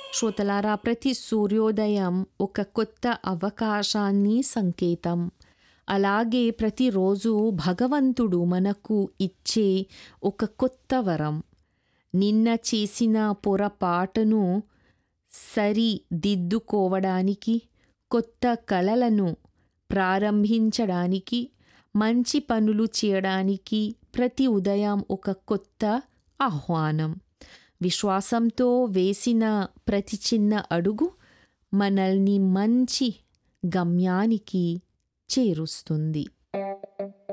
శ్రోతలారా ప్రతి సూర్యోదయం ఒక కొత్త అవకాశాన్ని సంకేతం అలాగే ప్రతిరోజు భగవంతుడు మనకు ఇచ్చే ఒక కొత్త వరం నిన్న చేసిన పొరపాటును సరిదిద్దుకోవడానికి కొత్త కళలను ప్రారంభించడానికి మంచి పనులు చేయడానికి ప్రతి ఉదయం ఒక కొత్త ఆహ్వానం విశ్వాసంతో వేసిన ప్రతి చిన్న అడుగు మనల్ని మంచి గమ్యానికి చేరుస్తుంది